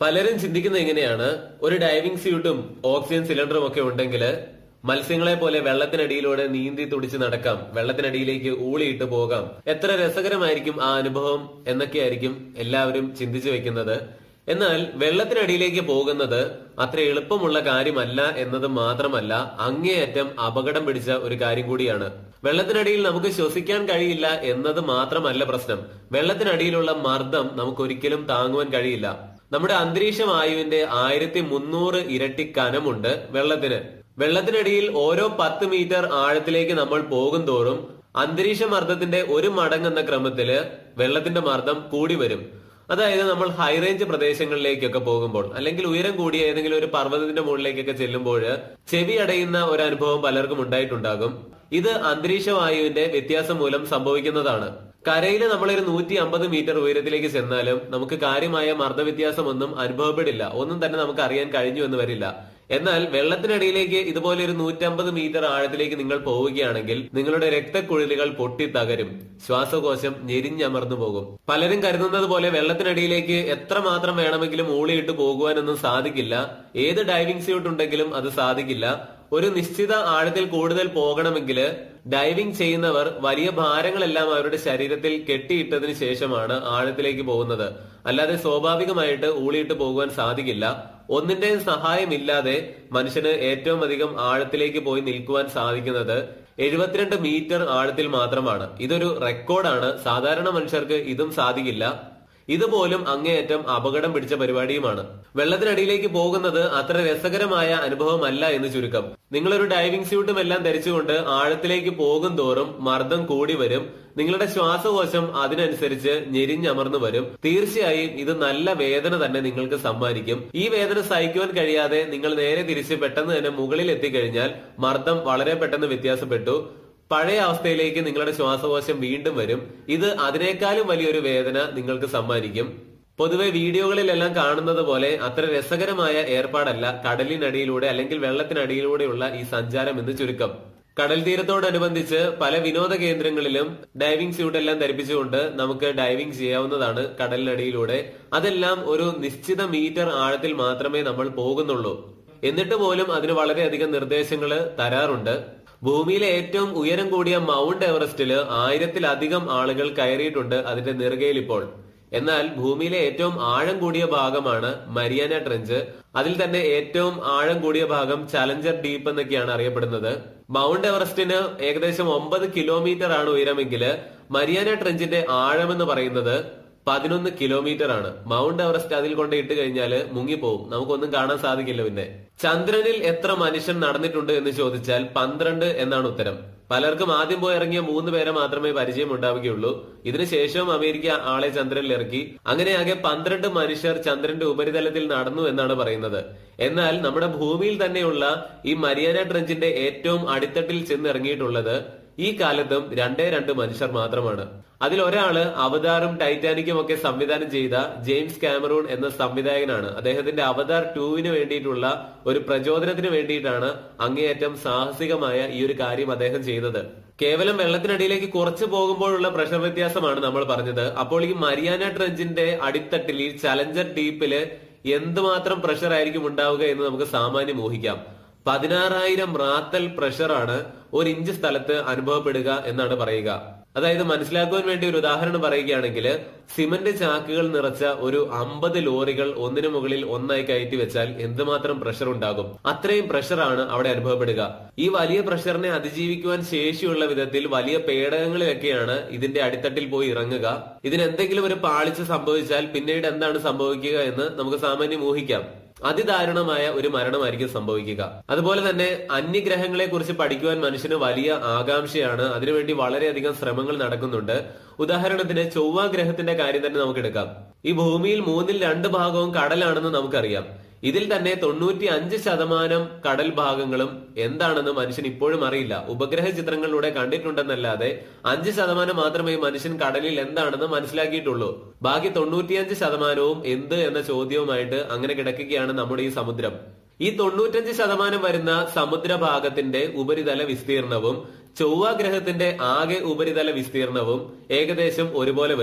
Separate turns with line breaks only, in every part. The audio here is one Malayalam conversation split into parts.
പലരും ചിന്തിക്കുന്നത് എങ്ങനെയാണ് ഒരു ഡൈവിംഗ് സ്യൂട്ടും ഓക്സിജൻ സിലിണ്ടറും ഒക്കെ ഉണ്ടെങ്കിൽ മത്സ്യങ്ങളെ പോലെ വെള്ളത്തിനടിയിലൂടെ നീന്തി തുടിച്ച് നടക്കാം വെള്ളത്തിനടിയിലേക്ക് ഊളിയിട്ട് പോകാം എത്ര രസകരമായിരിക്കും ആ അനുഭവം എന്നൊക്കെയായിരിക്കും എല്ലാവരും ചിന്തിച്ചു വെക്കുന്നത് എന്നാൽ വെള്ളത്തിനടിയിലേക്ക് പോകുന്നത് അത്ര എളുപ്പമുള്ള കാര്യമല്ല എന്നത് മാത്രമല്ല അങ്ങേയറ്റം അപകടം പിടിച്ച ഒരു കാര്യം കൂടിയാണ് വെള്ളത്തിനടിയിൽ നമുക്ക് ശ്വസിക്കാൻ കഴിയില്ല എന്നത് മാത്രമല്ല പ്രശ്നം വെള്ളത്തിനടിയിലുള്ള മർദ്ദം നമുക്ക് ഒരിക്കലും താങ്ങുവാൻ കഴിയില്ല നമ്മുടെ അന്തരീക്ഷ വായുവിന്റെ ആയിരത്തി മുന്നൂറ് ഇരട്ടി കനമുണ്ട് വെള്ളത്തിന് വെള്ളത്തിനടിയിൽ ഓരോ പത്ത് മീറ്റർ ആഴത്തിലേക്ക് നമ്മൾ പോകും തോറും അന്തരീക്ഷ മർദ്ദത്തിന്റെ ഒരു മടങ്ങെന്ന ക്രമത്തില് വെള്ളത്തിന്റെ മർദ്ദം കൂടി വരും അതായത് നമ്മൾ ഹൈറേഞ്ച് പ്രദേശങ്ങളിലേക്കൊക്കെ പോകുമ്പോൾ അല്ലെങ്കിൽ ഉയരം കൂടിയ ഏതെങ്കിലും ഒരു പർവ്വതത്തിന്റെ മുകളിലേക്കൊക്കെ ചെല്ലുമ്പോൾ ചെവി അടയുന്ന ഒരു അനുഭവം പലർക്കും ഉണ്ടായിട്ടുണ്ടാകും ഇത് അന്തരീക്ഷ വായുവിന്റെ വ്യത്യാസം മൂലം സംഭവിക്കുന്നതാണ് കരയിൽ നമ്മളൊരു നൂറ്റി അമ്പത് മീറ്റർ ഉയരത്തിലേക്ക് ചെന്നാലും നമുക്ക് കാര്യമായ മർദ്ദവ്യത്യാസമൊന്നും അനുഭവപ്പെടില്ല ഒന്നും തന്നെ നമുക്ക് അറിയാൻ കഴിഞ്ഞു എന്ന് വരില്ല എന്നാൽ വെള്ളത്തിനടിയിലേക്ക് ഇതുപോലെ ഒരു നൂറ്റമ്പത് മീറ്റർ ആഴത്തിലേക്ക് നിങ്ങൾ പോവുകയാണെങ്കിൽ നിങ്ങളുടെ രക്തക്കുഴലുകൾ പൊട്ടി തകരും ശ്വാസകോശം ഞെരിഞ്ഞമർന്നു പോകും പലരും കരുതുന്നത് പോലെ വെള്ളത്തിനടിയിലേക്ക് എത്രമാത്രം വേണമെങ്കിലും ഊളിയിട്ട് പോകുവാനൊന്നും സാധിക്കില്ല ഏത് ഡൈവിംഗ് സ്യൂട്ട് ഉണ്ടെങ്കിലും അത് സാധിക്കില്ല ഒരു നിശ്ചിത ആഴത്തിൽ കൂടുതൽ പോകണമെങ്കിൽ ഡൈവിംഗ് ചെയ്യുന്നവർ വലിയ ഭാരങ്ങളെല്ലാം അവരുടെ ശരീരത്തിൽ കെട്ടിയിട്ടതിന് ശേഷമാണ് ആഴത്തിലേക്ക് പോകുന്നത് അല്ലാതെ സ്വാഭാവികമായിട്ട് ഊളിയിട്ട് പോകുവാൻ സാധിക്കില്ല ഒന്നിന്റെ സഹായമില്ലാതെ മനുഷ്യന് ഏറ്റവും അധികം ആഴത്തിലേക്ക് പോയി നിൽക്കുവാൻ സാധിക്കുന്നത് എഴുപത്തിരണ്ട് മീറ്റർ ആഴത്തിൽ മാത്രമാണ് ഇതൊരു റെക്കോർഡാണ് സാധാരണ മനുഷ്യർക്ക് ഇതും സാധിക്കില്ല ഇതുപോലും അങ്ങേയറ്റം അപകടം പിടിച്ച പരിപാടിയുമാണ് വെള്ളത്തിനടിയിലേക്ക് പോകുന്നത് അത്ര രസകരമായ അനുഭവമല്ല എന്ന് ചുരുക്കം നിങ്ങളൊരു ഡൈവിംഗ് സ്യൂട്ടും എല്ലാം ധരിച്ചുകൊണ്ട് ആഴത്തിലേക്ക് പോകും തോറും മർദ്ദം കൂടി വരും നിങ്ങളുടെ ശ്വാസകോശം അതിനനുസരിച്ച് ഞെരിഞ്ഞമർന്നു വരും തീർച്ചയായും ഇത് നല്ല വേദന തന്നെ നിങ്ങൾക്ക് സമ്മാനിക്കും ഈ വേദന സഹിക്കുവാൻ കഴിയാതെ നിങ്ങൾ നേരെ തിരിച്ച് പെട്ടെന്ന് തന്നെ മുകളിൽ എത്തിക്കഴിഞ്ഞാൽ മർദ്ദം വളരെ പെട്ടെന്ന് വ്യത്യാസപ്പെട്ടു പഴയ അവസ്ഥയിലേക്ക് നിങ്ങളുടെ ശ്വാസകോശം വീണ്ടും വരും ഇത് അതിനേക്കാളും വലിയൊരു വേദന നിങ്ങൾക്ക് സമ്മാനിക്കും പൊതുവെ വീഡിയോകളിലെല്ലാം കാണുന്നത് പോലെ അത്ര രസകരമായ ഏർപ്പാടല്ല കടലിനടിയിലൂടെ അല്ലെങ്കിൽ വെള്ളത്തിനടിയിലൂടെയുള്ള ഈ സഞ്ചാരം എന്ന് ചുരുക്കം കടൽ തീരത്തോടനുബന്ധിച്ച് പല വിനോദ കേന്ദ്രങ്ങളിലും ഡൈവിംഗ് സ്യൂട്ട് എല്ലാം ധരിപ്പിച്ചുകൊണ്ട് നമുക്ക് ഡൈവിംഗ് ചെയ്യാവുന്നതാണ് കടലിനടിയിലൂടെ അതെല്ലാം ഒരു നിശ്ചിത മീറ്റർ ആഴത്തിൽ മാത്രമേ നമ്മൾ പോകുന്നുള്ളൂ എന്നിട്ട് പോലും അതിന് വളരെയധികം നിർദ്ദേശങ്ങൾ തരാറുണ്ട് ഭൂമിയിലെ ഏറ്റവും ഉയരം കൂടിയ മൗണ്ട് എവറസ്റ്റില് ആയിരത്തിലധികം ആളുകൾ കയറിയിട്ടുണ്ട് അതിന്റെ നെറുകയിൽ ഇപ്പോൾ എന്നാൽ ഭൂമിയിലെ ഏറ്റവും ആഴം കൂടിയ ഭാഗമാണ് മരിയാന ട്രെഞ്ച് അതിൽ തന്നെ ഏറ്റവും ആഴം കൂടിയ ഭാഗം ചലഞ്ചർ ഡീപ്പ് എന്നൊക്കെയാണ് അറിയപ്പെടുന്നത് മൗണ്ട് എവറസ്റ്റിന് ഏകദേശം ഒമ്പത് കിലോമീറ്റർ ആണ് ഉയരമെങ്കിൽ മരിയാന ട്രെഞ്ചിന്റെ ആഴമെന്ന് പറയുന്നത് പതിനൊന്ന് കിലോമീറ്റർ ആണ് മൗണ്ട് എവറസ്റ്റ് അതിൽ കൊണ്ട് ഇട്ട് കഴിഞ്ഞാൽ മുങ്ങിപ്പോവും നമുക്കൊന്നും കാണാൻ സാധിക്കില്ല പിന്നെ ചന്ദ്രനിൽ എത്ര മനുഷ്യൻ നടന്നിട്ടുണ്ട് എന്ന് ചോദിച്ചാൽ പന്ത്രണ്ട് എന്നാണ് ഉത്തരം പലർക്കും ആദ്യം പോയി ഇറങ്ങിയ മൂന്ന് പേരെ മാത്രമേ പരിചയം ഉണ്ടാവുകയുള്ളൂ ഇതിനുശേഷവും അമേരിക്ക ആളെ ചന്ദ്രനിൽ ഇറക്കി അങ്ങനെ ആകെ പന്ത്രണ്ട് മനുഷ്യർ ചന്ദ്രന്റെ ഉപരിതലത്തിൽ നടന്നു എന്നാണ് പറയുന്നത് എന്നാൽ നമ്മുടെ ഭൂമിയിൽ തന്നെയുള്ള ഈ മരിയാന ട്രെഞ്ചിന്റെ ഏറ്റവും അടിത്തട്ടിൽ ചെന്നിറങ്ങിയിട്ടുള്ളത് ഈ കാലത്തും രണ്ടേ രണ്ട് മനുഷ്യർ മാത്രമാണ് അതിൽ ഒരാള് അവതാറും ടൈറ്റാനിക്കും ഒക്കെ സംവിധാനം ചെയ്ത ജെയിംസ് കാമറൂൺ എന്ന സംവിധായകനാണ് അദ്ദേഹത്തിന്റെ അവതാർ ടൂവിന് വേണ്ടിയിട്ടുള്ള ഒരു പ്രചോദനത്തിന് വേണ്ടിയിട്ടാണ് അങ്ങേയറ്റം സാഹസികമായ ഈ ഒരു കാര്യം അദ്ദേഹം ചെയ്തത് കേവലം വെള്ളത്തിനടിയിലേക്ക് കുറച്ച് പോകുമ്പോഴുള്ള പ്രഷർ വ്യത്യാസമാണ് നമ്മൾ പറഞ്ഞത് അപ്പോൾ ഈ മരിയാന ട്രെഞ്ചിന്റെ അടിത്തട്ടിൽ ഈ ചലഞ്ചർ ഡീപ്പില് എന്തുമാത്രം പ്രഷർ ആയിരിക്കും ഉണ്ടാവുക എന്ന് നമുക്ക് സാമാന്യം ഊഹിക്കാം പതിനാറായിരം റാത്തൽ പ്രഷറാണ് ഒരു ഇഞ്ച് സ്ഥലത്ത് അനുഭവപ്പെടുക എന്നാണ് പറയുക അതായത് മനസ്സിലാക്കുവാൻ വേണ്ടി ഒരു ഉദാഹരണം പറയുകയാണെങ്കിൽ സിമന്റ് ചാക്കുകൾ നിറച്ച ഒരു അമ്പത് ലോറികൾ ഒന്നിനു മുകളിൽ ഒന്നായി കയറ്റി വെച്ചാൽ എന്തുമാത്രം പ്രഷർ ഉണ്ടാകും അത്രയും പ്രഷറാണ് അവിടെ അനുഭവപ്പെടുക ഈ വലിയ പ്രഷറിനെ അതിജീവിക്കുവാൻ ശേഷിയുള്ള വിധത്തിൽ വലിയ പേടകങ്ങളിലൊക്കെയാണ് ഇതിന്റെ അടിത്തട്ടിൽ പോയി ഇറങ്ങുക ഇതിന് എന്തെങ്കിലും ഒരു പാളിച്ച സംഭവിച്ചാൽ പിന്നീട് എന്താണ് സംഭവിക്കുക എന്ന് നമുക്ക് സാമാന്യം ഊഹിക്കാം അതിദാരുണമായ ഒരു മരണമായിരിക്കും സംഭവിക്കുക അതുപോലെ തന്നെ അന്യഗ്രഹങ്ങളെ കുറിച്ച് പഠിക്കുവാൻ മനുഷ്യന് വലിയ ആകാംക്ഷയാണ് അതിനുവേണ്ടി വളരെയധികം ശ്രമങ്ങൾ നടക്കുന്നുണ്ട് ഉദാഹരണത്തിന് ചൊവ്വ ഗ്രഹത്തിന്റെ കാര്യം തന്നെ നമുക്ക് എടുക്കാം ഈ ഭൂമിയിൽ മൂന്നിൽ രണ്ട് ഭാഗവും കടലാണെന്ന് നമുക്കറിയാം ഇതിൽ തന്നെ തൊണ്ണൂറ്റി അഞ്ച് ശതമാനം കടൽ ഭാഗങ്ങളും എന്താണെന്ന് മനുഷ്യൻ ഇപ്പോഴും അറിയില്ല ഉപഗ്രഹ ചിത്രങ്ങളിലൂടെ കണ്ടിട്ടുണ്ടെന്നല്ലാതെ അഞ്ച് ശതമാനം മാത്രമേ മനുഷ്യൻ കടലിൽ എന്താണെന്ന് മനസ്സിലാക്കിയിട്ടുള്ളൂ ബാക്കി തൊണ്ണൂറ്റിയഞ്ച് ശതമാനവും എന്ത് എന്ന ചോദ്യവുമായിട്ട് അങ്ങനെ കിടക്കുകയാണ് നമ്മുടെ ഈ സമുദ്രം ഈ തൊണ്ണൂറ്റഞ്ച് ശതമാനം വരുന്ന സമുദ്രഭാഗത്തിന്റെ ഉപരിതല വിസ്തീർണവും ചൊവ്വ ഗ്രഹത്തിന്റെ ആകെ ഉപരിതല വിസ്തീർണവും ഏകദേശം ഒരുപോലെ വരും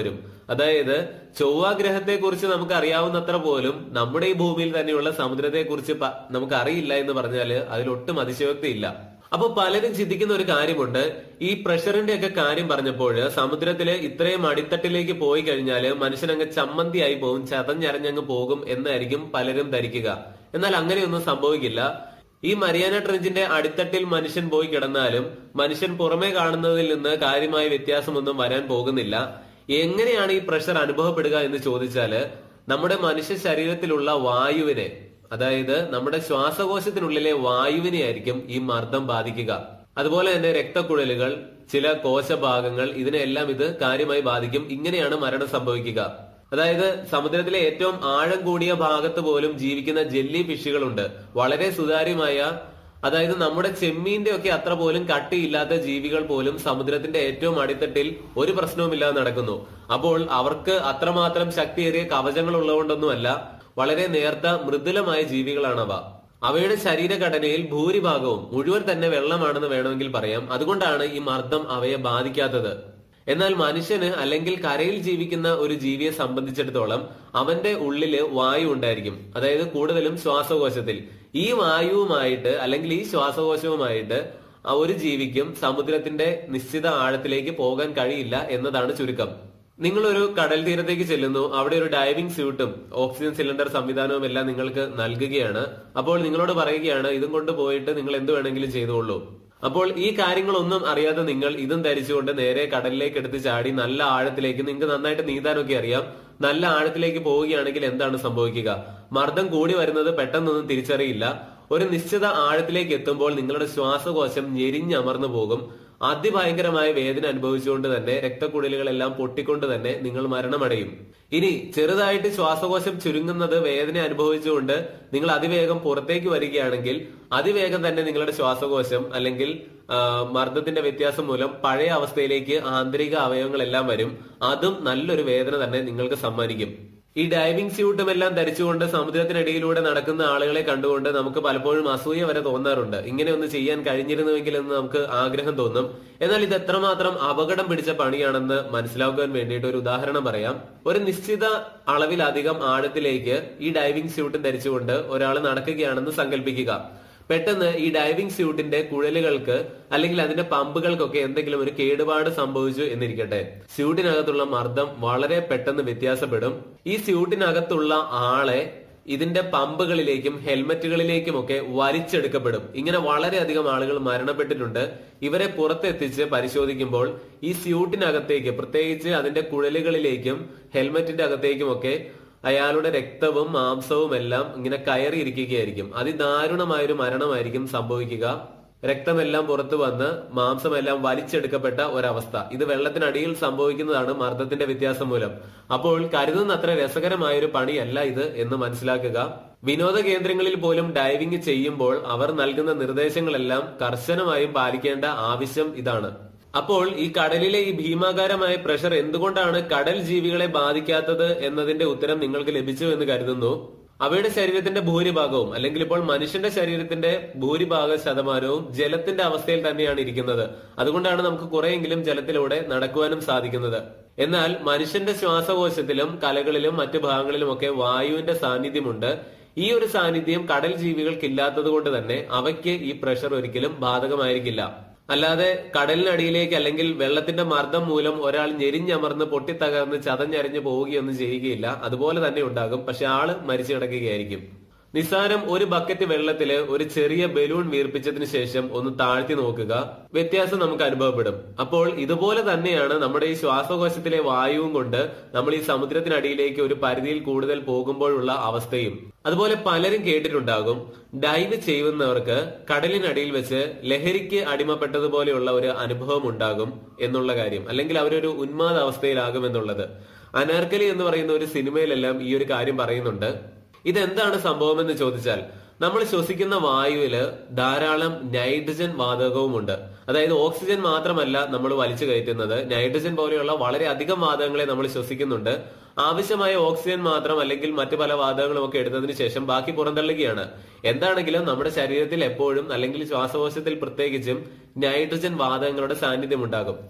അതായത് ചൊവ്വാഗ്രഹത്തെ കുറിച്ച് നമുക്ക് അറിയാവുന്നത്ര പോലും നമ്മുടെ ഈ ഭൂമിയിൽ തന്നെയുള്ള സമുദ്രത്തെ കുറിച്ച് നമുക്ക് അറിയില്ല എന്ന് പറഞ്ഞാൽ അതിലൊട്ടും അതിശയോക്തി ഇല്ല അപ്പൊ പലരും ചിന്തിക്കുന്ന ഒരു കാര്യമുണ്ട് ഈ പ്രഷറിന്റെ ഒക്കെ കാര്യം പറഞ്ഞപ്പോൾ സമുദ്രത്തില് ഇത്രയും അടിത്തട്ടിലേക്ക് പോയി കഴിഞ്ഞാൽ മനുഷ്യനങ്ങ് ചമ്മന്തിയായി പോകും ചതഞ്ഞരഞ്ഞങ്ങ് പോകും എന്നായിരിക്കും പലരും ധരിക്കുക എന്നാൽ അങ്ങനെയൊന്നും സംഭവിക്കില്ല ഈ മരിയാന ട്രെഞ്ചിന്റെ അടിത്തട്ടിൽ മനുഷ്യൻ പോയി കിടന്നാലും മനുഷ്യൻ പുറമേ കാണുന്നതിൽ നിന്ന് കാര്യമായ വ്യത്യാസമൊന്നും വരാൻ പോകുന്നില്ല എങ്ങനെയാണ് ഈ പ്രഷർ അനുഭവപ്പെടുക എന്ന് ചോദിച്ചാല് നമ്മുടെ മനുഷ്യ ശരീരത്തിലുള്ള വായുവിനെ അതായത് നമ്മുടെ ശ്വാസകോശത്തിനുള്ളിലെ വായുവിനെ ആയിരിക്കും ഈ മർദ്ദം ബാധിക്കുക അതുപോലെ തന്നെ രക്തക്കുഴലുകൾ ചില കോശഭാഗങ്ങൾ ഇതിനെല്ലാം ഇത് കാര്യമായി ബാധിക്കും ഇങ്ങനെയാണ് മരണം സംഭവിക്കുക അതായത് സമുദ്രത്തിലെ ഏറ്റവും ആഴം കൂടിയ ഭാഗത്ത് പോലും ജീവിക്കുന്ന ജെല്ലി ഫിഷുകളുണ്ട് വളരെ സുതാര്യമായ അതായത് നമ്മുടെ ചെമ്മീന്റെ ഒക്കെ അത്ര പോലും കട്ടിയില്ലാത്ത ജീവികൾ പോലും സമുദ്രത്തിന്റെ ഏറ്റവും അടിത്തട്ടിൽ ഒരു പ്രശ്നവുമില്ലാതെ നടക്കുന്നു അപ്പോൾ അവർക്ക് അത്രമാത്രം ശക്തിയേറിയ കവചങ്ങൾ ഉള്ളതുകൊണ്ടൊന്നുമല്ല വളരെ നേർത്ത മൃദുലമായ ജീവികളാണവ അവയുടെ ശരീരഘടനയിൽ ഭൂരിഭാഗവും മുഴുവൻ തന്നെ വെള്ളമാണെന്ന് വേണമെങ്കിൽ പറയാം അതുകൊണ്ടാണ് ഈ മർദ്ദം അവയെ ബാധിക്കാത്തത് എന്നാൽ മനുഷ്യന് അല്ലെങ്കിൽ കരയിൽ ജീവിക്കുന്ന ഒരു ജീവിയെ സംബന്ധിച്ചിടത്തോളം അവന്റെ ഉള്ളില് വായു ഉണ്ടായിരിക്കും അതായത് കൂടുതലും ശ്വാസകോശത്തിൽ ഈ വായുവുമായിട്ട് അല്ലെങ്കിൽ ഈ ശ്വാസകോശവുമായിട്ട് ഒരു ജീവിക്കും സമുദ്രത്തിന്റെ നിശ്ചിത ആഴത്തിലേക്ക് പോകാൻ കഴിയില്ല എന്നതാണ് ചുരുക്കം നിങ്ങളൊരു കടൽ തീരത്തേക്ക് ചെല്ലുന്നു അവിടെ ഒരു ഡൈവിംഗ് സ്യൂട്ടും ഓക്സിജൻ സിലിണ്ടർ സംവിധാനവും എല്ലാം നിങ്ങൾക്ക് നൽകുകയാണ് അപ്പോൾ നിങ്ങളോട് പറയുകയാണ് ഇതും കൊണ്ട് പോയിട്ട് നിങ്ങൾ എന്ത് വേണമെങ്കിലും ചെയ്തോളൂ അപ്പോൾ ഈ കാര്യങ്ങളൊന്നും അറിയാതെ നിങ്ങൾ ഇതും ധരിച്ചുകൊണ്ട് നേരെ കടലിലേക്ക് എടുത്ത് ചാടി നല്ല ആഴത്തിലേക്ക് നിങ്ങൾക്ക് നന്നായിട്ട് നീന്താനൊക്കെ അറിയാം നല്ല ആഴത്തിലേക്ക് പോവുകയാണെങ്കിൽ എന്താണ് സംഭവിക്കുക മർദ്ദം കൂടി വരുന്നത് പെട്ടെന്നൊന്നും തിരിച്ചറിയില്ല ഒരു നിശ്ചിത ആഴത്തിലേക്ക് എത്തുമ്പോൾ നിങ്ങളുടെ ശ്വാസകോശം ഞെരിഞ്ഞമർന്നു പോകും അതിഭയങ്കരമായ വേദന അനുഭവിച്ചുകൊണ്ട് തന്നെ രക്തക്കുഴലുകളെല്ലാം പൊട്ടിക്കൊണ്ട് തന്നെ നിങ്ങൾ മരണമടയും ഇനി ചെറുതായിട്ട് ശ്വാസകോശം ചുരുങ്ങുന്നത് വേദന അനുഭവിച്ചുകൊണ്ട് നിങ്ങൾ അതിവേഗം പുറത്തേക്ക് വരികയാണെങ്കിൽ അതിവേഗം തന്നെ നിങ്ങളുടെ ശ്വാസകോശം അല്ലെങ്കിൽ മർദ്ദത്തിന്റെ വ്യത്യാസം മൂലം പഴയ അവസ്ഥയിലേക്ക് ആന്തരിക അവയവങ്ങളെല്ലാം വരും അതും നല്ലൊരു വേദന തന്നെ നിങ്ങൾക്ക് സമ്മാനിക്കും ഈ ഡൈവിംഗ് സ്യൂട്ടും എല്ലാം ധരിച്ചുകൊണ്ട് സമുദ്രത്തിനടിയിലൂടെ നടക്കുന്ന ആളുകളെ കണ്ടുകൊണ്ട് നമുക്ക് പലപ്പോഴും അസൂയ വരെ തോന്നാറുണ്ട് ഇങ്ങനെ ഒന്ന് ചെയ്യാൻ കഴിഞ്ഞിരുന്നുവെങ്കിൽ എന്ന് നമുക്ക് ആഗ്രഹം തോന്നും എന്നാൽ ഇത് എത്രമാത്രം അപകടം പിടിച്ച പണിയാണെന്ന് മനസ്സിലാക്കാൻ വേണ്ടിയിട്ട് ഒരു ഉദാഹരണം പറയാം ഒരു നിശ്ചിത അളവിലധികം ആഴത്തിലേക്ക് ഈ ഡൈവിംഗ് സ്യൂട്ട് ധരിച്ചുകൊണ്ട് ഒരാൾ നടക്കുകയാണെന്ന് സങ്കല്പിക്കുക പെട്ടെന്ന് ഈ ഡൈവിംഗ് സ്യൂട്ടിന്റെ കുഴലുകൾക്ക് അല്ലെങ്കിൽ അതിന്റെ പമ്പുകൾക്കൊക്കെ എന്തെങ്കിലും ഒരു കേടുപാട് സംഭവിച്ചു എന്നിരിക്കട്ടെ സ്യൂട്ടിനകത്തുള്ള മർദ്ദം വളരെ പെട്ടെന്ന് വ്യത്യാസപ്പെടും ഈ സ്യൂട്ടിനകത്തുള്ള ആളെ ഇതിന്റെ പമ്പുകളിലേക്കും ഹെൽമറ്റുകളിലേക്കും ഒക്കെ വലിച്ചെടുക്കപ്പെടും ഇങ്ങനെ വളരെയധികം ആളുകൾ മരണപ്പെട്ടിട്ടുണ്ട് ഇവരെ പുറത്തെത്തിച്ച് പരിശോധിക്കുമ്പോൾ ഈ സ്യൂട്ടിനകത്തേക്ക് പ്രത്യേകിച്ച് അതിന്റെ കുഴലുകളിലേക്കും ഹെൽമറ്റിന്റെ അകത്തേക്കും ഒക്കെ അയാളുടെ രക്തവും മാംസവും എല്ലാം ഇങ്ങനെ കയറിയിരിക്കുകയായിരിക്കും അതിദാരുണമായൊരു മരണമായിരിക്കും സംഭവിക്കുക രക്തമെല്ലാം പുറത്തു വന്ന് മാംസമെല്ലാം വലിച്ചെടുക്കപ്പെട്ട ഒരവസ്ഥ ഇത് വെള്ളത്തിനടിയിൽ സംഭവിക്കുന്നതാണ് മർദ്ദത്തിന്റെ വ്യത്യാസം മൂലം അപ്പോൾ കരുതുന്നത്ര രസകരമായ ഒരു പണിയല്ല ഇത് എന്ന് മനസ്സിലാക്കുക വിനോദ കേന്ദ്രങ്ങളിൽ പോലും ഡൈവിംഗ് ചെയ്യുമ്പോൾ അവർ നൽകുന്ന നിർദ്ദേശങ്ങളെല്ലാം കർശനമായും പാലിക്കേണ്ട ആവശ്യം ഇതാണ് അപ്പോൾ ഈ കടലിലെ ഈ ഭീമാകാരമായ പ്രഷർ എന്തുകൊണ്ടാണ് കടൽ ജീവികളെ ബാധിക്കാത്തത് എന്നതിന്റെ ഉത്തരം നിങ്ങൾക്ക് ലഭിച്ചു എന്ന് കരുതുന്നു അവയുടെ ശരീരത്തിന്റെ ഭൂരിഭാഗവും അല്ലെങ്കിൽ ഇപ്പോൾ മനുഷ്യന്റെ ശരീരത്തിന്റെ ഭൂരിഭാഗ ശതമാനവും ജലത്തിന്റെ അവസ്ഥയിൽ തന്നെയാണ് ഇരിക്കുന്നത് അതുകൊണ്ടാണ് നമുക്ക് കുറെയെങ്കിലും ജലത്തിലൂടെ നടക്കുവാനും സാധിക്കുന്നത് എന്നാൽ മനുഷ്യന്റെ ശ്വാസകോശത്തിലും കലകളിലും മറ്റു ഭാഗങ്ങളിലുമൊക്കെ വായുവിന്റെ സാന്നിധ്യമുണ്ട് ഈ ഒരു സാന്നിധ്യം കടൽ ജീവികൾക്ക് ഇല്ലാത്തത് കൊണ്ട് തന്നെ അവയ്ക്ക് ഈ പ്രഷർ ഒരിക്കലും ബാധകമായിരിക്കില്ല അല്ലാതെ കടലിനടിയിലേക്ക് അല്ലെങ്കിൽ വെള്ളത്തിന്റെ മർദ്ദം മൂലം ഒരാൾ ഞെരിഞ്ഞമർന്ന് പൊട്ടിത്തകർന്ന് ചതഞ്ഞരഞ്ഞു പോവുകയൊന്നും ചെയ്യുകയില്ല അതുപോലെ തന്നെ ഉണ്ടാകും പക്ഷെ ആള് മരിച്ചു കിടക്കുകയായിരിക്കും നിസ്സാരം ഒരു ബക്കറ്റ് വെള്ളത്തില് ഒരു ചെറിയ ബലൂൺ വീർപ്പിച്ചതിന് ശേഷം ഒന്ന് താഴ്ത്തി നോക്കുക വ്യത്യാസം നമുക്ക് അനുഭവപ്പെടും അപ്പോൾ ഇതുപോലെ തന്നെയാണ് നമ്മുടെ ഈ ശ്വാസകോശത്തിലെ വായുവും കൊണ്ട് നമ്മൾ ഈ സമുദ്രത്തിനടിയിലേക്ക് ഒരു പരിധിയിൽ കൂടുതൽ പോകുമ്പോഴുള്ള അവസ്ഥയും അതുപോലെ പലരും കേട്ടിട്ടുണ്ടാകും ഡൈവ് ചെയ്യുന്നവർക്ക് കടലിനടിയിൽ വെച്ച് ലഹരിക്ക് അടിമപ്പെട്ടതുപോലെയുള്ള ഒരു അനുഭവം ഉണ്ടാകും എന്നുള്ള കാര്യം അല്ലെങ്കിൽ അവരൊരു ഉന്മാദ അവസ്ഥയിലാകും എന്നുള്ളത് അനാർക്കലി എന്ന് പറയുന്ന ഒരു സിനിമയിലെല്ലാം ഈ ഒരു കാര്യം പറയുന്നുണ്ട് ഇതെന്താണ് സംഭവം എന്ന് ചോദിച്ചാൽ നമ്മൾ ശ്വസിക്കുന്ന വായുവില് ധാരാളം നൈട്രജൻ വാതകവുമുണ്ട് അതായത് ഓക്സിജൻ മാത്രമല്ല നമ്മൾ വലിച്ചു കയറ്റുന്നത് നൈട്രജൻ പോലെയുള്ള വളരെ അധികം വാതകങ്ങളെ നമ്മൾ ശ്വസിക്കുന്നുണ്ട് ആവശ്യമായ ഓക്സിജൻ മാത്രം അല്ലെങ്കിൽ മറ്റു പല വാതകങ്ങളും ഒക്കെ എടുത്തതിന് ശേഷം ബാക്കി പുറന്തള്ളുകയാണ് എന്താണെങ്കിലും നമ്മുടെ ശരീരത്തിൽ എപ്പോഴും അല്ലെങ്കിൽ ശ്വാസകോശത്തിൽ പ്രത്യേകിച്ചും നൈട്രജൻ വാതകങ്ങളുടെ സാന്നിധ്യം ഉണ്ടാകും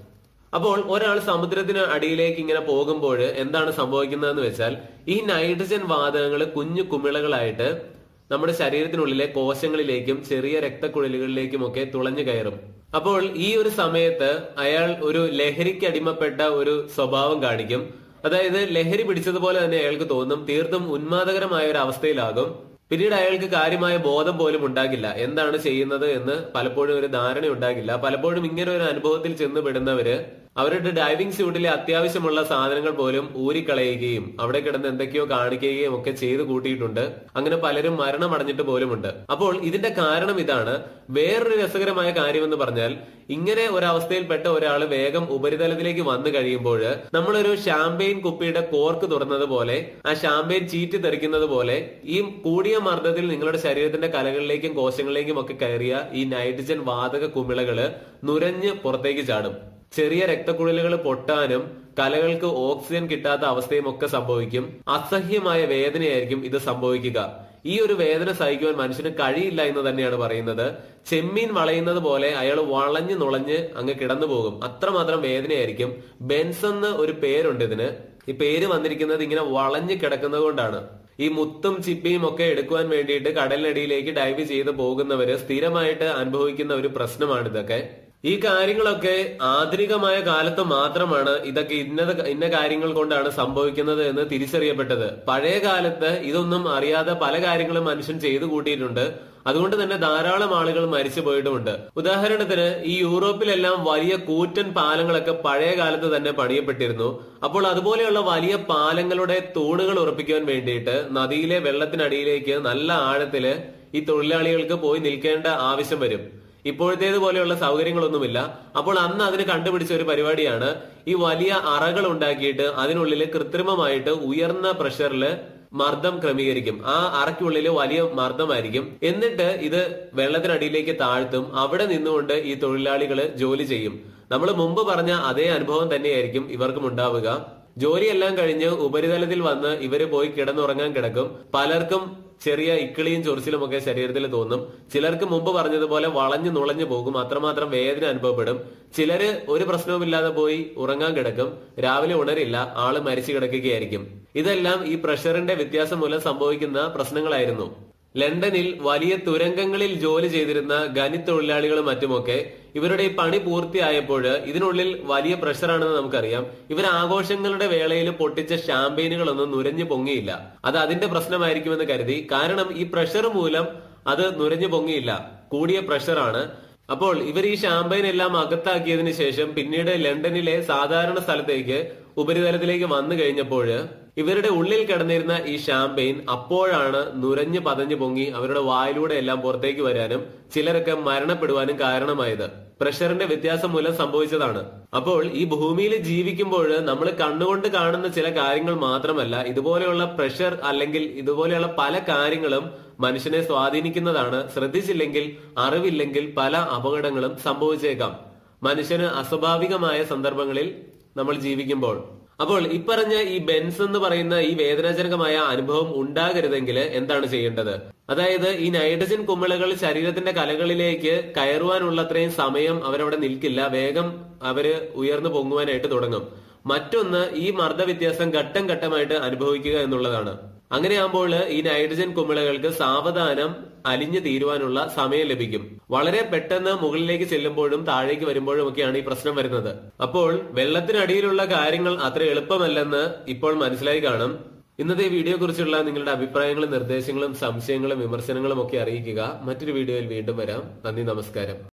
അപ്പോൾ ഒരാൾ സമുദ്രത്തിന് അടിയിലേക്ക് ഇങ്ങനെ പോകുമ്പോൾ എന്താണ് സംഭവിക്കുന്നതെന്ന് വെച്ചാൽ ഈ നൈട്രജൻ വാതകങ്ങൾ കുഞ്ഞു കുമിളകളായിട്ട് നമ്മുടെ ശരീരത്തിനുള്ളിലെ കോശങ്ങളിലേക്കും ചെറിയ രക്തക്കുഴലുകളിലേക്കും ഒക്കെ തുളഞ്ഞു കയറും അപ്പോൾ ഈ ഒരു സമയത്ത് അയാൾ ഒരു ലഹരിക്ക് അടിമപ്പെട്ട ഒരു സ്വഭാവം കാണിക്കും അതായത് ലഹരി പിടിച്ചതുപോലെ തന്നെ അയാൾക്ക് തോന്നും തീർത്തും ഉന്മാദകരമായ ഒരു അവസ്ഥയിലാകും പിന്നീട് അയാൾക്ക് കാര്യമായ ബോധം പോലും ഉണ്ടാകില്ല എന്താണ് ചെയ്യുന്നത് എന്ന് പലപ്പോഴും ഒരു ധാരണ ഉണ്ടാകില്ല പലപ്പോഴും ഇങ്ങനെ ഒരു അനുഭവത്തിൽ ചെന്ന് പെടുന്നവര് അവരുടെ ഡൈവിംഗ് സ്യൂട്ടിലെ അത്യാവശ്യമുള്ള സാധനങ്ങൾ പോലും ഊരിക്കളയുകയും അവിടെ കിടന്ന് എന്തൊക്കെയോ കാണിക്കുകയും ഒക്കെ ചെയ്ത് കൂട്ടിയിട്ടുണ്ട് അങ്ങനെ പലരും മരണമടഞ്ഞിട്ട് പോലുമുണ്ട് അപ്പോൾ ഇതിന്റെ കാരണം ഇതാണ് വേറൊരു രസകരമായ കാര്യമെന്ന് പറഞ്ഞാൽ ഇങ്ങനെ ഒരവസ്ഥയിൽപ്പെട്ട ഒരാൾ വേഗം ഉപരിതലത്തിലേക്ക് വന്നു കഴിയുമ്പോൾ നമ്മളൊരു ഷാമ്പെയിൻ കുപ്പിയുടെ കോർക്ക് തുറന്നത് പോലെ ആ ഷാമ്പെയിൻ ചീറ്റി തെറിക്കുന്നത് പോലെ ഈ കൂടിയ മർദ്ദത്തിൽ നിങ്ങളുടെ ശരീരത്തിന്റെ കലകളിലേക്കും കോശങ്ങളിലേക്കും ഒക്കെ കയറിയ ഈ നൈട്രജൻ വാതക കുമിളകള് നുരഞ്ഞ് പുറത്തേക്ക് ചാടും ചെറിയ രക്തക്കുഴലുകൾ പൊട്ടാനും കലകൾക്ക് ഓക്സിജൻ കിട്ടാത്ത അവസ്ഥയും ഒക്കെ സംഭവിക്കും അസഹ്യമായ വേദനയായിരിക്കും ഇത് സംഭവിക്കുക ഈ ഒരു വേദന സഹിക്കുവാൻ മനുഷ്യന് കഴിയില്ല എന്ന് തന്നെയാണ് പറയുന്നത് ചെമ്മീൻ വളയുന്നത് പോലെ അയാൾ വളഞ്ഞു നുളഞ്ഞ് അങ്ങ് കിടന്നു പോകും അത്രമാത്രം വേദനയായിരിക്കും ബെൻസ് എന്ന് ഒരു പേരുണ്ട് ഇതിന് ഈ പേര് വന്നിരിക്കുന്നത് ഇങ്ങനെ വളഞ്ഞു കിടക്കുന്നത് കൊണ്ടാണ് ഈ മുത്തും ചിപ്പിയും ഒക്കെ എടുക്കുവാൻ വേണ്ടിയിട്ട് കടലിനടിയിലേക്ക് ഡൈവ് ചെയ്ത് പോകുന്നവര് സ്ഥിരമായിട്ട് അനുഭവിക്കുന്ന ഒരു പ്രശ്നമാണ് ഇതൊക്കെ ഈ കാര്യങ്ങളൊക്കെ ആധുനികമായ കാലത്ത് മാത്രമാണ് ഇതൊക്കെ ഇന്നത് ഇന്ന കാര്യങ്ങൾ കൊണ്ടാണ് സംഭവിക്കുന്നത് എന്ന് തിരിച്ചറിയപ്പെട്ടത് പഴയ കാലത്ത് ഇതൊന്നും അറിയാതെ പല കാര്യങ്ങളും മനുഷ്യൻ ചെയ്തു കൂട്ടിയിട്ടുണ്ട് അതുകൊണ്ട് തന്നെ ധാരാളം ആളുകൾ മരിച്ചു പോയിട്ടുമുണ്ട് ഉദാഹരണത്തിന് ഈ യൂറോപ്പിലെല്ലാം വലിയ കൂറ്റൻ പാലങ്ങളൊക്കെ പഴയ കാലത്ത് തന്നെ പണിയപ്പെട്ടിരുന്നു അപ്പോൾ അതുപോലെയുള്ള വലിയ പാലങ്ങളുടെ തൂണുകൾ ഉറപ്പിക്കാൻ വേണ്ടിയിട്ട് നദിയിലെ വെള്ളത്തിനടിയിലേക്ക് നല്ല ആഴത്തില് ഈ തൊഴിലാളികൾക്ക് പോയി നിൽക്കേണ്ട ആവശ്യം വരും ഇപ്പോഴത്തേത് പോലെയുള്ള സൗകര്യങ്ങളൊന്നുമില്ല അപ്പോൾ അന്ന് അതിന് കണ്ടുപിടിച്ച ഒരു പരിപാടിയാണ് ഈ വലിയ അറകൾ ഉണ്ടാക്കിയിട്ട് അതിനുള്ളിൽ കൃത്രിമമായിട്ട് ഉയർന്ന പ്രഷറിൽ മർദ്ദം ക്രമീകരിക്കും ആ അറയ്ക്കുള്ളിൽ വലിയ മർദ്ദമായിരിക്കും എന്നിട്ട് ഇത് വെള്ളത്തിനടിയിലേക്ക് താഴ്ത്തും അവിടെ നിന്നുകൊണ്ട് ഈ തൊഴിലാളികൾ ജോലി ചെയ്യും നമ്മൾ മുമ്പ് പറഞ്ഞ അതേ അനുഭവം തന്നെയായിരിക്കും ഇവർക്കും ഉണ്ടാവുക ജോലിയെല്ലാം കഴിഞ്ഞ് ഉപരിതലത്തിൽ വന്ന് ഇവര് പോയി കിടന്നുറങ്ങാൻ കിടക്കും പലർക്കും ചെറിയ ഇക്കിളിയും ചൊറിച്ചിലും ഒക്കെ ശരീരത്തിൽ തോന്നും ചിലർക്ക് മുമ്പ് പറഞ്ഞതുപോലെ വളഞ്ഞു നുളഞ്ഞു പോകും അത്രമാത്രം വേദന അനുഭവപ്പെടും ചിലര് ഒരു പ്രശ്നവുമില്ലാതെ പോയി ഉറങ്ങാൻ കിടക്കും രാവിലെ ഉണരില്ല ആള് മരിച്ചു കിടക്കുകയായിരിക്കും ഇതെല്ലാം ഈ പ്രഷറിന്റെ വ്യത്യാസം മൂലം സംഭവിക്കുന്ന പ്രശ്നങ്ങളായിരുന്നു ലണ്ടനിൽ വലിയ തുരങ്കങ്ങളിൽ ജോലി ചെയ്തിരുന്ന ഖനിത്തൊഴിലാളികളും മറ്റുമൊക്കെ ഇവരുടെ ഈ പണി പൂർത്തിയായപ്പോൾ ഇതിനുള്ളിൽ വലിയ പ്രഷറാണെന്ന് നമുക്കറിയാം ഇവർ ആഘോഷങ്ങളുടെ വേളയിൽ പൊട്ടിച്ച ഷാമ്പെയിനുകളൊന്നും നുരഞ്ഞു പൊങ്ങിയില്ല അത് അതിന്റെ പ്രശ്നമായിരിക്കുമെന്ന് കരുതി കാരണം ഈ പ്രഷർ മൂലം അത് നുരഞ്ഞു പൊങ്ങിയില്ല കൂടിയ പ്രഷറാണ് അപ്പോൾ ഇവർ ഈ ഷാമ്പയിൻ എല്ലാം അകത്താക്കിയതിനു ശേഷം പിന്നീട് ലണ്ടനിലെ സാധാരണ സ്ഥലത്തേക്ക് ഉപരിതലത്തിലേക്ക് വന്നു കഴിഞ്ഞപ്പോൾ ഇവരുടെ ഉള്ളിൽ കിടന്നിരുന്ന ഈ ഷാമ്പയിൻ അപ്പോഴാണ് നുരഞ്ഞു പതഞ്ഞു പൊങ്ങി അവരുടെ വായിലൂടെ എല്ലാം പുറത്തേക്ക് വരാനും ചിലരൊക്കെ മരണപ്പെടുവാനും കാരണമായത് പ്രഷറിന്റെ വ്യത്യാസം മൂലം സംഭവിച്ചതാണ് അപ്പോൾ ഈ ഭൂമിയിൽ ജീവിക്കുമ്പോൾ നമ്മൾ കണ്ണുകൊണ്ട് കാണുന്ന ചില കാര്യങ്ങൾ മാത്രമല്ല ഇതുപോലെയുള്ള പ്രഷർ അല്ലെങ്കിൽ ഇതുപോലെയുള്ള പല കാര്യങ്ങളും മനുഷ്യനെ സ്വാധീനിക്കുന്നതാണ് ശ്രദ്ധിച്ചില്ലെങ്കിൽ അറിവില്ലെങ്കിൽ പല അപകടങ്ങളും സംഭവിച്ചേക്കാം മനുഷ്യന് അസ്വാഭാവികമായ സന്ദർഭങ്ങളിൽ നമ്മൾ ജീവിക്കുമ്പോൾ അപ്പോൾ ഇപ്പറഞ്ഞ ഈ ബെൻസ് എന്ന് പറയുന്ന ഈ വേദനാജനകമായ അനുഭവം ഉണ്ടാകരുതെങ്കിൽ എന്താണ് ചെയ്യേണ്ടത് അതായത് ഈ നൈട്രജൻ കുമിളകൾ ശരീരത്തിന്റെ കലകളിലേക്ക് കയറുവാനുള്ള അത്രയും സമയം അവരവിടെ നിൽക്കില്ല വേഗം അവര് ഉയർന്നു പൊങ്ങുവാനായിട്ട് തുടങ്ങും മറ്റൊന്ന് ഈ മർദ്ദവ്യത്യാസം ഘട്ടം ഘട്ടമായിട്ട് അനുഭവിക്കുക എന്നുള്ളതാണ് അങ്ങനെയാകുമ്പോൾ ഈ നൈട്രജൻ കുമിളകൾക്ക് സാവധാനം അലിഞ്ഞു തീരുവാനുള്ള സമയം ലഭിക്കും വളരെ പെട്ടെന്ന് മുകളിലേക്ക് ചെല്ലുമ്പോഴും താഴേക്ക് വരുമ്പോഴും ഒക്കെയാണ് ഈ പ്രശ്നം വരുന്നത് അപ്പോൾ വെള്ളത്തിനടിയിലുള്ള കാര്യങ്ങൾ അത്ര എളുപ്പമല്ലെന്ന് ഇപ്പോൾ മനസ്സിലായി കാണും ഇന്നത്തെ ഈ വീഡിയോ കുറിച്ചുള്ള നിങ്ങളുടെ അഭിപ്രായങ്ങളും നിർദ്ദേശങ്ങളും സംശയങ്ങളും വിമർശനങ്ങളും ഒക്കെ അറിയിക്കുക മറ്റൊരു വീഡിയോയിൽ വീണ്ടും വരാം നന്ദി നമസ്കാരം